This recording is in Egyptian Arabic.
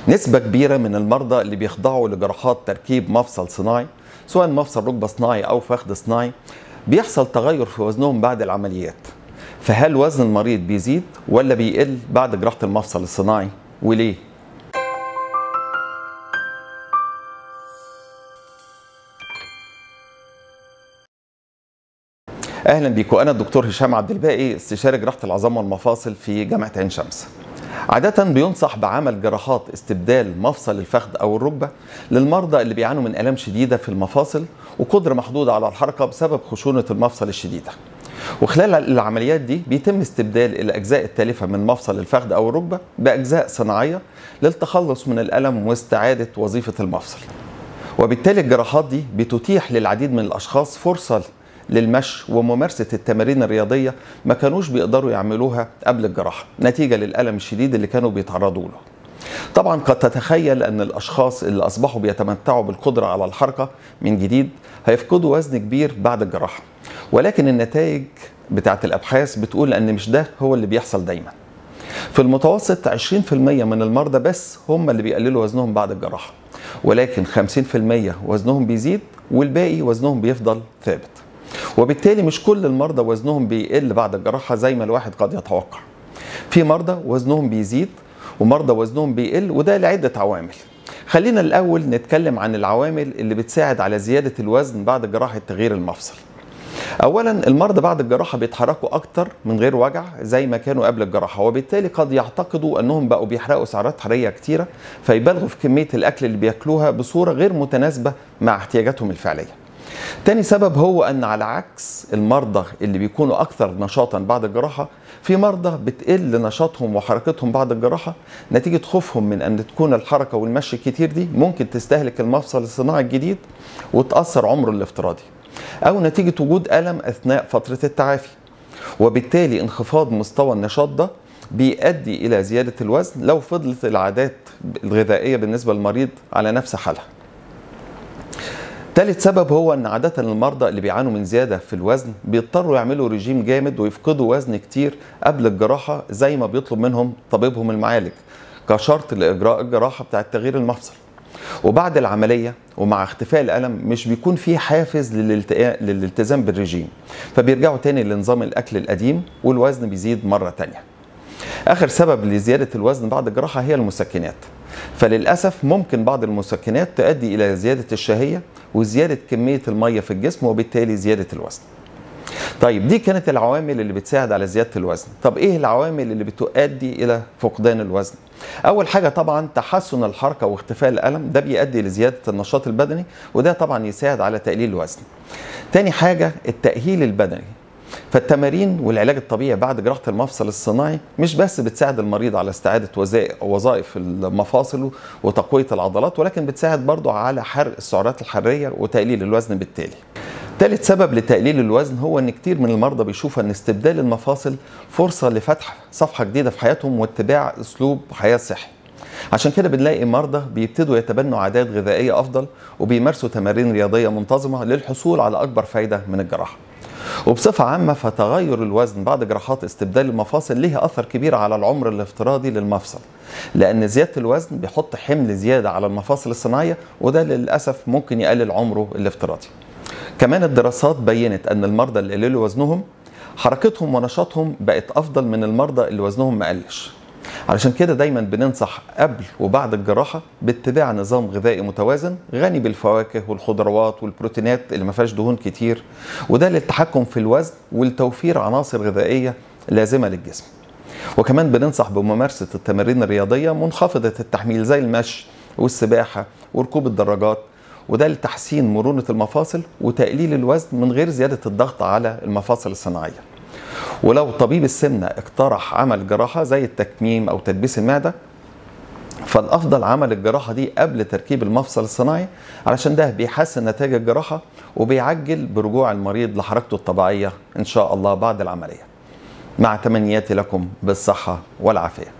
نسبة كبيرة من المرضى اللي بيخضعوا لجراحات تركيب مفصل صناعي سواء مفصل ركبة صناعي أو فخذ صناعي بيحصل تغير في وزنهم بعد العمليات فهل وزن المريض بيزيد ولا بيقل بعد جراحة المفصل الصناعي وليه؟ اهلا بيكم انا الدكتور هشام عبد الباقي استشاري جراحه العظام والمفاصل في جامعه عين شمس عادة بينصح بعمل جراحات استبدال مفصل الفخذ أو الركبة للمرضى اللي بيعانوا من آلام شديدة في المفاصل وقدرة محدودة على الحركة بسبب خشونة المفصل الشديدة. وخلال العمليات دي بيتم استبدال الأجزاء التالفة من مفصل الفخذ أو الركبة بأجزاء صناعية للتخلص من الألم واستعادة وظيفة المفصل. وبالتالي الجراحات دي بتتيح للعديد من الأشخاص فرصة للمشي وممارسة التمارين الرياضية ما كانوش بيقدروا يعملوها قبل الجراحة نتيجة للألم الشديد اللي كانوا بيتعرضوا له طبعا قد تتخيل أن الأشخاص اللي أصبحوا بيتمتعوا بالقدرة على الحركة من جديد هيفقدوا وزن كبير بعد الجراحة ولكن النتائج بتاعت الأبحاث بتقول أن مش ده هو اللي بيحصل دايما في المتوسط 20% من المرضى بس هم اللي بيقللوا وزنهم بعد الجراحة ولكن 50% وزنهم بيزيد والباقي وزنهم بيفضل ثابت وبالتالي مش كل المرضى وزنهم بيقل بعد الجراحة زي ما الواحد قد يتوقع في مرضى وزنهم بيزيد ومرضى وزنهم بيقل وده لعدة عوامل خلينا الأول نتكلم عن العوامل اللي بتساعد على زيادة الوزن بعد جراحة تغيير المفصل اولا المرضى بعد الجراحه بيتحركوا اكتر من غير وجع زي ما كانوا قبل الجراحه وبالتالي قد يعتقدوا انهم بقوا بيحرقوا سعرات حراريه كتيره فيبالغوا في كميه الاكل اللي بياكلوها بصوره غير متناسبه مع احتياجاتهم الفعليه تاني سبب هو ان على عكس المرضى اللي بيكونوا اكثر نشاطا بعد الجراحه في مرضى بتقل نشاطهم وحركتهم بعد الجراحه نتيجه خوفهم من ان تكون الحركه والمشي الكتير دي ممكن تستهلك المفصل الصناعي الجديد وتاثر عمره الافتراضي او نتيجه وجود الم اثناء فتره التعافي وبالتالي انخفاض مستوى النشاط ده بيؤدي الى زياده الوزن لو فضلت العادات الغذائيه بالنسبه للمريض على نفس حالها ثالث سبب هو ان عاده المرضى اللي بيعانوا من زياده في الوزن بيضطروا يعملوا رجيم جامد ويفقدوا وزن كتير قبل الجراحه زي ما بيطلب منهم طبيبهم المعالج كشرط لاجراء الجراحه بتاعه تغيير المفصل وبعد العمليه ومع اختفاء الالم مش بيكون في حافز للالتزام بالرجيم فبيرجعوا تاني لنظام الاكل القديم والوزن بيزيد مره تانيه اخر سبب لزياده الوزن بعد الجراحه هي المسكنات فللاسف ممكن بعض المسكنات تؤدي الى زياده الشهيه وزياده كميه الميه في الجسم وبالتالي زياده الوزن طيب دي كانت العوامل اللي بتساعد على زياده الوزن طب ايه العوامل اللي بتؤدي الى فقدان الوزن اول حاجه طبعا تحسن الحركه واختفاء الالم ده بيؤدي لزياده النشاط البدني وده طبعا يساعد على تقليل الوزن تاني حاجه التاهيل البدني فالتمارين والعلاج الطبيعي بعد جراحه المفصل الصناعي مش بس بتساعد المريض على استعاده وظائف المفاصل وتقويه العضلات ولكن بتساعد برضه على حرق السعرات الحراريه وتقليل الوزن بالتالي ثالث سبب لتقليل الوزن هو ان كتير من المرضى بيشوفوا ان استبدال المفاصل فرصه لفتح صفحه جديده في حياتهم واتباع اسلوب حياه صحي عشان كده بنلاقي مرضى بيبتدوا يتبنوا عادات غذائيه افضل وبيمارسوا تمارين رياضيه منتظمه للحصول على اكبر فايده من الجراحه وبصفة عامة فتغير الوزن بعد جراحات استبدال المفاصل ليه أثر كبير على العمر الافتراضي للمفصل لأن زيادة الوزن بيحط حمل زيادة على المفاصل الصناعية وده للأسف ممكن يقلل عمره الافتراضي كمان الدراسات بينت أن المرضى اللي قللوا وزنهم حركتهم ونشاطهم بقت أفضل من المرضى اللي وزنهم ما قلش علشان كده دايما بننصح قبل وبعد الجراحه باتباع نظام غذائي متوازن غني بالفواكه والخضروات والبروتينات اللي ما فيهاش دهون كتير وده للتحكم في الوزن ولتوفير عناصر غذائيه لازمه للجسم. وكمان بننصح بممارسه التمارين الرياضيه منخفضه التحميل زي المشي والسباحه وركوب الدراجات وده لتحسين مرونه المفاصل وتقليل الوزن من غير زياده الضغط على المفاصل الصناعيه. ولو طبيب السمنة اقترح عمل جراحة زي التكميم أو تدبيس المعدة فالأفضل عمل الجراحة دي قبل تركيب المفصل الصناعي علشان ده بيحسن نتائج الجراحة وبيعجل برجوع المريض لحركته الطبيعية إن شاء الله بعد العملية مع تمنياتي لكم بالصحة والعافية